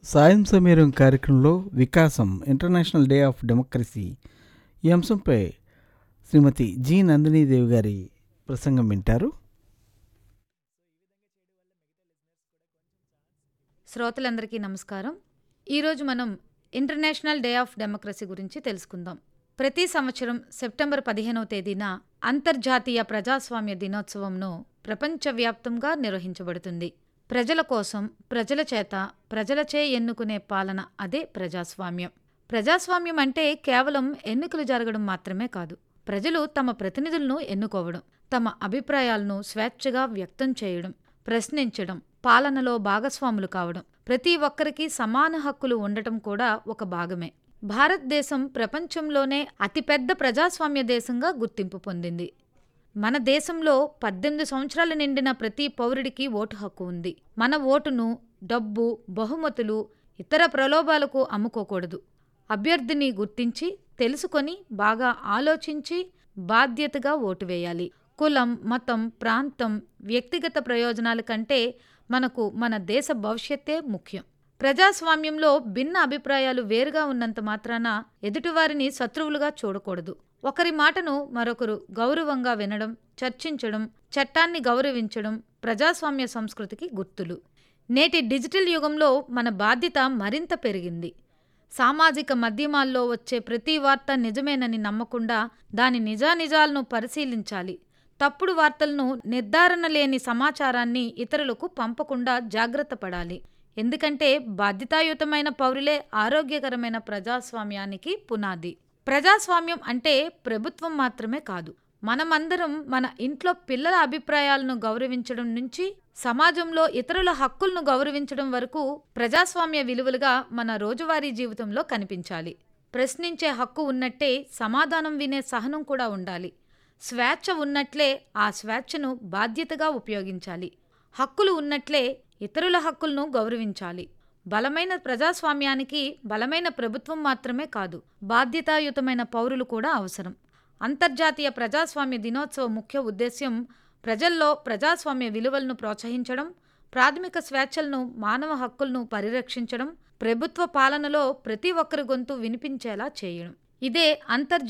సాయం సమీరం కార్యక్రమంలో వికాసం ఇంటర్నేషనల్ డే ఆఫ్ డెమోక్రసీ ఈ అంశంపై శ్రీమతి జి నందినీదేవి గారి ప్రసంగం వింటారు శ్రోతలందరికీ నమస్కారం ఈరోజు మనం ఇంటర్నేషనల్ డే ఆఫ్ డెమోక్రసీ గురించి తెలుసుకుందాం ప్రతి సంవత్సరం సెప్టెంబర్ పదిహేనవ తేదీన అంతర్జాతీయ ప్రజాస్వామ్య దినోత్సవంను ప్రపంచవ్యాప్తంగా నిర్వహించబడుతుంది ప్రజల కోసం ప్రజల చేత ప్రజలచే ఎన్నుకునే పాలన అదే ప్రజాస్వామ్యం ప్రజాస్వామ్యం అంటే కేవలం ఎన్నికలు జరగడం మాత్రమే కాదు ప్రజలు తమ ప్రతినిధులను ఎన్నుకోవడం తమ అభిప్రాయాలను స్వేచ్ఛగా వ్యక్తం చేయడం ప్రశ్నించడం పాలనలో భాగస్వాములు కావడం ప్రతి ఒక్కరికి సమాన హక్కులు ఉండటం కూడా ఒక భాగమే భారతదేశం ప్రపంచంలోనే అతిపెద్ద ప్రజాస్వామ్య దేశంగా గుర్తింపు పొందింది మన దేశంలో పద్దెనిమిది సంవత్సరాలు నిండిన ప్రతి పౌరుడికి ఓటు హక్కు ఉంది మన ఓటును డబ్బు బహుమతులు ఇతర ప్రలోభాలకు అమ్ముకోకూడదు అభ్యర్థిని గుర్తించి తెలుసుకొని బాగా ఆలోచించి బాధ్యతగా ఓటు వేయాలి కులం మతం ప్రాంతం వ్యక్తిగత ప్రయోజనాల కంటే మనకు మన దేశ భవిష్యత్తే ముఖ్యం ప్రజాస్వామ్యంలో భిన్న అభిప్రాయాలు వేరుగా ఉన్నంత మాత్రాన ఎదుటివారిని శత్రువులుగా చూడకూడదు ఒకరి మాటను మరొకరు గౌరవంగా వినడం చర్చించడం చట్టాన్ని గౌరవించడం ప్రజాస్వామ్య సంస్కృతికి గుర్తులు నేటి డిజిటల్ యుగంలో మన బాధ్యత మరింత పెరిగింది సామాజిక మాధ్యమాల్లో వచ్చే ప్రతి వార్త నిజమేనని నమ్మకుండా దాని నిజానిజాలను పరిశీలించాలి తప్పుడు వార్తలను నిర్ధారణ లేని సమాచారాన్ని ఇతరులకు పంపకుండా జాగ్రత్త పడాలి ఎందుకంటే బాధ్యతాయుతమైన పౌరులే ఆరోగ్యకరమైన ప్రజాస్వామ్యానికి పునాది ప్రజాస్వామ్యం అంటే ప్రభుత్వం మాత్రమే కాదు మనమందరం మన ఇంట్లో పిల్లల అభిప్రాయాలను గౌరవించడం నుంచి సమాజంలో ఇతరుల హక్కులను గౌరవించడం వరకు ప్రజాస్వామ్య విలువలుగా మన రోజువారీ జీవితంలో కనిపించాలి ప్రశ్నించే హక్కు ఉన్నట్టే సమాధానం వినే సహనం కూడా ఉండాలి స్వేచ్ఛ ఉన్నట్లే ఆ స్వేచ్ఛను బాధ్యతగా ఉపయోగించాలి హక్కులు ఉన్నట్లే ఇతరుల హక్కులను గౌరవించాలి బలమైన ప్రజాస్వామ్యానికి బలమైన ప్రభుత్వం మాత్రమే కాదు బాధ్యతాయుతమైన పౌరులు కూడా అవసరం అంతర్జాతీయ ప్రజాస్వామ్య దినోత్సవ ముఖ్య ఉద్దేశ్యం ప్రజల్లో ప్రజాస్వామ్య విలువలను ప్రోత్సహించడం ప్రాథమిక స్వేచ్ఛలను మానవ హక్కులను పరిరక్షించడం ప్రభుత్వ పాలనలో ప్రతి ఒక్కరి గొంతు వినిపించేలా చేయడం ఇదే అంతర్జాతీయ